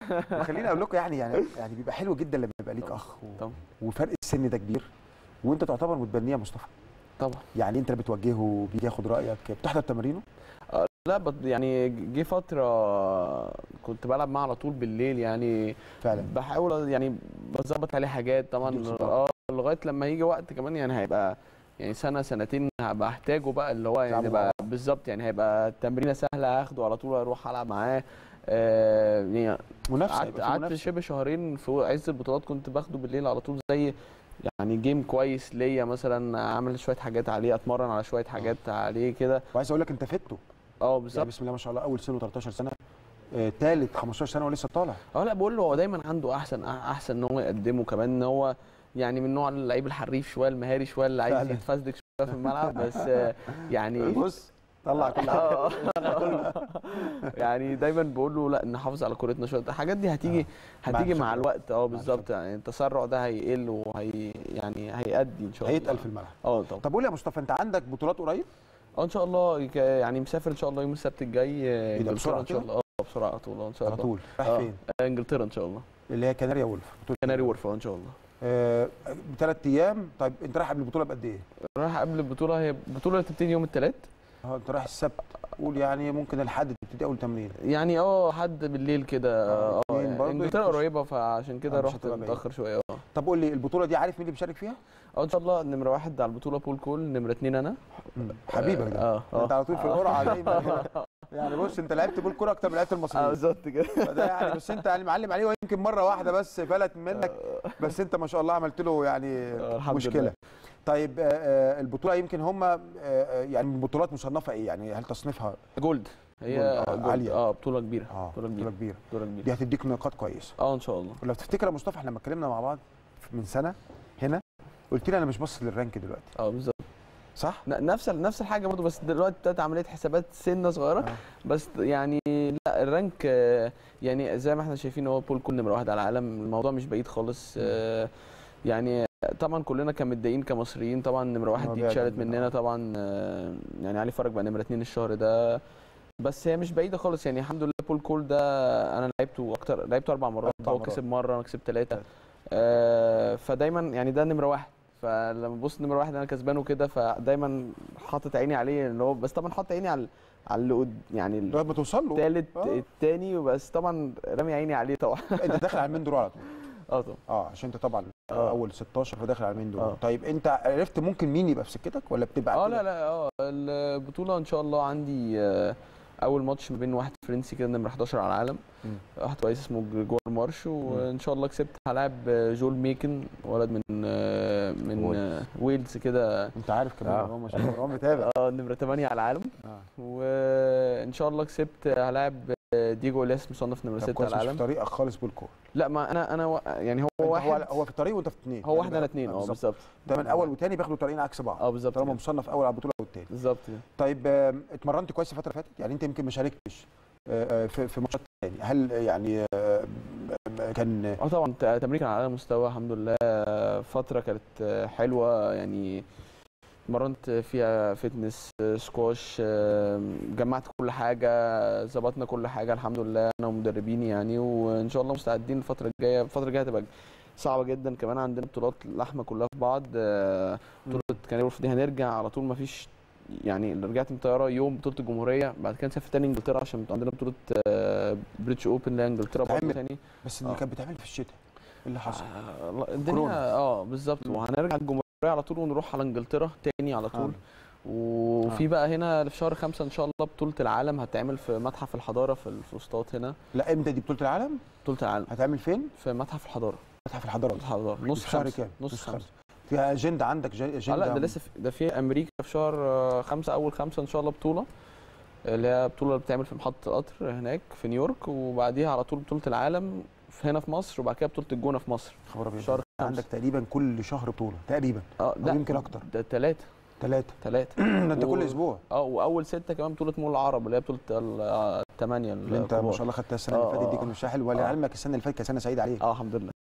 وخليني اقول لكم يعني يعني يعني بيبقى حلو جدا لما يبقى ليك اخ و... طبعا وفرق السن ده كبير وانت تعتبر متبنيه يا مصطفى طبعا يعني انت اللي بتوجهه بيجي ياخد رايك بتحضر تمارينه لا بط يعني جه فتره كنت بلعب معاه على طول بالليل يعني فعلا بحاول يعني بظبط عليه حاجات طبعا تديك صداع. اه لغايه لما يجي وقت كمان يعني هيبقى يعني سنه سنتين هبقى احتاجه بقى اللي هو يعني تلعبوا مع بقى بالظبط يعني هيبقى التمرينه سهله هاخده على طول اروح العب معاه آه يعني منافسه قعدت يبقى في قعدت منافسه شبه شهرين في عز البطولات كنت باخده بالليل على طول زي يعني جيم كويس ليا مثلا اعمل شويه حاجات عليه اتمرن على شويه حاجات عليه كده وعايز اقول لك انت فته اه يعني بالظبط بسم الله ما شاء الله اول سنه 13 سنه ثالث 15 سنه ولسه طالع اه لا بقول له هو دايما عنده احسن احسن ان هو يقدمه كمان ان هو يعني من نوع اللعيب الحريف شويه المهاري شويه اللي عايز فعلا. يتفزدك شويه في الملعب بس آه، يعني بص طلع كل حاجه اه يعني دايما بقول له لا نحافظ على كورتنا شويه الحاجات دي هتيجي هتيجي مع الخبرة. الوقت اه بالظبط يعني التسرع ده هيقل وهي يعني هيأدي ان شاء الله هيتقل في الملعب اه طبعا طب قول لي يا مصطفى انت عندك بطولات قريب اه ان شاء الله يك- يعني مسافر ان شاء الله يوم السبت الجاي آه، ده انجلترا بسرعة ان شاء كده؟ الله اه بسرعه على طول آه، ان شاء على الله طول رايح آه. فين آه، انجلترا ان شاء الله اللي هي كناريا وولف بطولة كناري وورف آه، ان شاء الله آه بثلاث ايام طيب انت رايح قبل البطوله بقد ايه رايح قبل البطوله هي البطوله تبتدي يوم الثلاث اه انت رايح السبت قول يعني ممكن الحد تبتدي اول تمرين يعني اه حد بالليل كده آه، اه اتنين يعني برضه انجلترا يخش. قريبه فعشان كده آه، مش رحت هتبقى بعيد. متاخر شويه اه طب قول لي البطوله دي عارف مين اللي بيشارك فيها اه ان شاء الله نمره واحد على البطوله بول كول نمره اتنين انا حبيبك ده اه انت اه على طول في القرعه دايما يعني بص انت لعبت بول كوره اكتر من لعيبه اه المصريين بالظبط كده فده يعني بس انت يعني معلم عليه ويمكن مره واحده بس فلت منك بس انت ما شاء الله عملت له يعني آه، الحمد مشكله لله. طيب آه، آه، البطوله يمكن هم آه، آه، يعني من بطولات مصنفه ايه يعني هل تصنيفها جولد هي جولد، آه، جولد. عالية. اه بطوله كبيره اه بطوله بطوله كبيره كبيره بطوله كبيره دي هتديك نقاط كويسه اه ان شاء الله ولو تفتكر يا مصطفى احنا لما اتكلمنا مع بعض من سنه هنا قلت لي انا مش باصص للرانك دلوقتي اه بالظبط صح ن- نفس ال- نفس الحاجه برضه بس دلوقتي ابتدت عمليه حسابات سنه صغيره آه. بس يعني لا الرانك آه، يعني زي ما احنا شايفين هو بول كل نمره واحد على العالم الموضوع مش بعيد خالص آه، يعني طبعا كلنا كان متضايقين كمصريين طبعا نمره واحد دي المواضيع اتشالت جميلة. مننا طبعا آه، يعني علي فرج بقى نمره اتنين الشهر ده بس هي مش بعيده خالص يعني الحمد لله بول كول ده انا لعبته اكتر لعبته اربع مرات أربع هو مرات. كسب مره انا كسبت ثلاثه آه فدايما يعني ده نمره واحد فلما ببص نمره واحد انا كسبانه كده فدايما حاطط عيني عليه ان هو بس طبعا حاطط عيني على على اللي قد يعني لغايه ما توصل له الثالث آه. الثاني بس طبعا رامي عيني عليه طبعا انت داخل على المين دور على طول اه طبعا اه عشان انت طبعا آه. اول 16 فداخل على المين دور آه. طيب انت عرفت ممكن مين يبقى في سكتك ولا بتبقى اه كده؟ لا لا اه البطوله ان شاء الله عندي آه، اول ماتش ما بين واحد فرنسي كده نمره 11 على العالم مم. واحد كويس اسمه جريجور مارش وان شاء الله كسبت هلاعب آه، جول ميكن ولد من آه، من ويلز. آه، ويلز كده انت عارف كمان آه. مروان ما شاء الله مروان متابع اه نمره 8 على العالم آه. وان شاء الله كسبت هلاعب آه، دييجو الياس مصنف نمره طب 6 كويس على مش في العالم طريقك خالص بالكور لا ما انا انا و- يعني هو هو واحد هو في الطريق وانت في اثنين هو واحد انا اثنين اه بالظبط دايما اول وثاني بياخدوا طريقين عكس بعض اه بالظبط طالما كده. مصنف اول على البطوله والثاني بالظبط كده. طيب آم، اتمرنت كويس الفتره اللي فاتت يعني انت يمكن ما شاركتش آه، آه، في في ماتشات تاني هل يعني آه، كان اه طبعا ت- تمرين كان على اعلى مستوى الحمد لله فتره كانت حلوه يعني اتمرنت فيها فتنس سكواش جمعت كل حاجه ظبطنا كل حاجه الحمد لله انا ومدربيني يعني وان شاء الله مستعدين الفتره الجايه الفتره الجايه هتبقى صعبه جدا كمان عندنا بطولات لحمه كلها في بعض آه، بطوله كان دي هنرجع على طول ما فيش يعني رجعت من الطياره يوم بطوله الجمهوريه بعد كده نسافر تاني انجلترا عشان عندنا بطوله آه، بريتش اوبن اللي هي انجلترا برضه بتتعمل. تاني بس دي آه. كانت بتعمل في الشتاء ايه اللي حصل؟ آه، الله- الدنيا كورونا. اه بالظبط مم. وهنرجع الجمهوريه على طول ونروح على انجلترا تاني على طول وفي آه. بقى هنا في شهر خمسة ان شاء الله بطولة العالم هتعمل في متحف الحضارة في الفسطاط هنا لا امتى دي بطوله العالم؟ بطولة العالم هتعمل فين؟ في متحف الحضارة متحف الحضاره متحف الحضارة نص في شهر خمسة كام؟ نص خمسة فيها اجنده عندك ج- اه اجنده لا ده لسه في ده في امريكا في شهر آه، خمسة اول خمسة ان شاء الله بطولة اللي هي بطولة اللي بتعمل في محطة القطر هناك في نيويورك وبعديها على طول بطولة العالم في هنا في مصر وبعد كده بطولة الجونة في مصر خبر ابيض شهر خمسة. عندك تقريبا كل شهر بطوله تقريبا اه او لا يمكن اكتر ده ثلاثة ثلاثه ثلاثة ده انت و- كل اسبوع اه واول ستة كمان بطولة مول العرب اللي هي بطولة ال- آه، الثمانية اللي انت ما شاء الله خدتها السنه اللي آه، فاتت دي آه. كان مش حلو آه. ولعلمك السنه اللي فاتت كانت سنه سعيده عليك اه الحمد لله